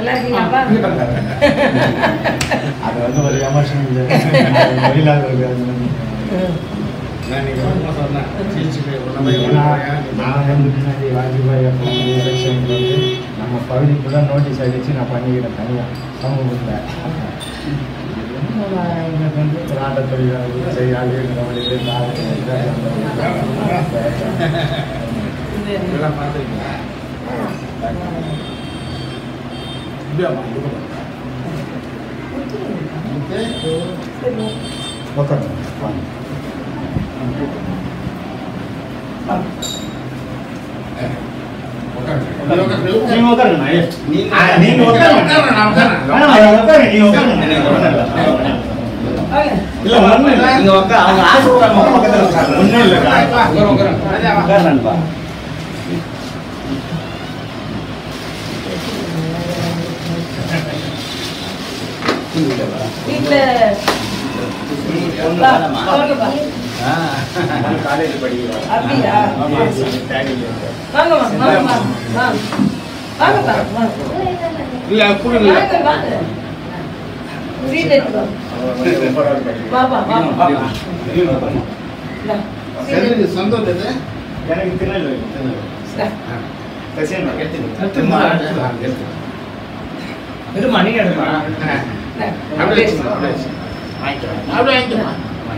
நல்லா இருக்கீங்களா அது வந்து ஒரு எமோஷன் தொழிலாளர்கள் அது வந்து. நான் இன்னைக்கு ரொம்ப சொன்னேன் சிரிச்சுட்டு உன்னை போய் ஏன்னா, உன்னை நான் வந்து முன்னாடி வாஜ்பாய் அப்போ வந்து எலெக்ஷனுக்கு வந்து நம்ம பகுதிக்கு தான் நோட்டீஸ் அடித்து நான் பண்ணிக்கிறேன் தனியாக சமூகத்தில் எனக்கு வந்து ஒரு ஆட்ட தொழிலாளர்கள் செய்யாளிகள் இதெல்லாம் பார்த்துருக்கீங்களா இப்படியாம்மா இது பண்ணு. உட்காருங்க. நீங்க உட்காருங்க நீங்க- ஆ, நீங்க உட்காருங்க. உட்காருங்க, நான் உட்காருங்க. வேணாம், அவர் உட்காருங்க, நீங்க உட்காருங்க. இல்ல, ஒண்ணும் இல்ல. நீங்க உட்கார் அவங்க ஆசைப்படுறாங்க பக்கத்துல உட்காருங்க. ஒண்ணும் இல்லைக்கா. உட்காரு, உட்காரு. ராஜா, வா. உட்கார் நண்பா வீட்டுல ஒண்ணு வா, வேணாமா? வாங்கப்பா. ஆ. காலேஜ் படிக்கிறோம் அப்படியா? ஆமா, தேடியில் இருக்கேன். வாங்க வாங்க வாங்க வாங்க வாங்க வாங்கப்பா வாங்க இல்ல, கொடுங்க. வாங்க வாங்க சீட் எடுத்து வா வாப்பா வாப்பா இந்தா, சீட் எனக்கு எடுத்து சொந்தம் இது? எனக்கு திருநெல்வேலி இந்தா. சசியன் எடுத்துமா, எடுத்துமா. இருமா நீங்க எடுமா இந்தா. அப்படியே வச்சுக்கோ, அப்படியே வச்சுக்கோ. வாங்கிக்கிறேன். அப்படியே வாங்கிக்கிறேன்.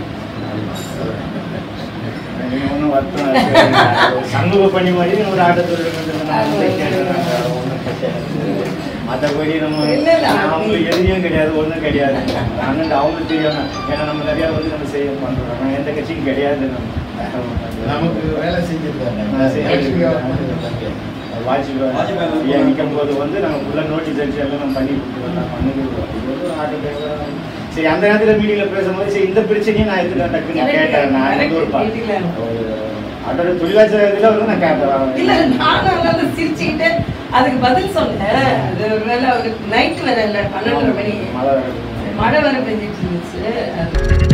நீங்க ஒன்றும் வருத்தம் இருக்காது. சமூக பணி மாதிரி ஒரு ஆட்டத்தொழில் மற்றபடி நம்ம இல்ல, இல்ல. அவங்களுக்கு எதிரியும் கிடையாது ஒன்றும் கிடையாது நாங்கள் அவங்களுக்கு தெரியாம ஏன்னா நம்ம நிறையா வந்து நம்ம செய்ய பண்ணுறோம் நம்ம எந்த கட்சியும் கிடையாது நம்ம நமக்கு வேலை செஞ்சிருக்காங்க வாஜ்பாய் வாஜ்பாய் ஏன் நிற்கும் போது வந்து நம்ம ஃபுல்லாக நோட்டீஸ் அடிச்சு எல்லாம் நம்ம பண்ணி கொடுத்துருவோம் நான் பண்ணிடுவோம் இது ஒரு ஆட்டோ டிரைவரா சரி அந்த நேரத்தில் மீடியில் பேசும்போது சரி இந்த பிரச்சனையும் நான் எடுத்துட்டு டக்குன்னு Correct, கேட்டேன் நான் correct, வந்து ஒரு பா- கேட்டீங்களா? ஒரு ஆட்டோ தொழிலாளர் இதில் வந்து நான் கேட்டேன் இல்ல நானும் அதாவது சிரிச்சுக்கிட்டு அதுக்கு பதில் சொன்னேன் அது ஒருவேளை ஒரு நைட் வேற இல்ல பன்னெண்டரை மணி மழை மழை வேற பெஞ்சிட்டு இருந்துச்சு அது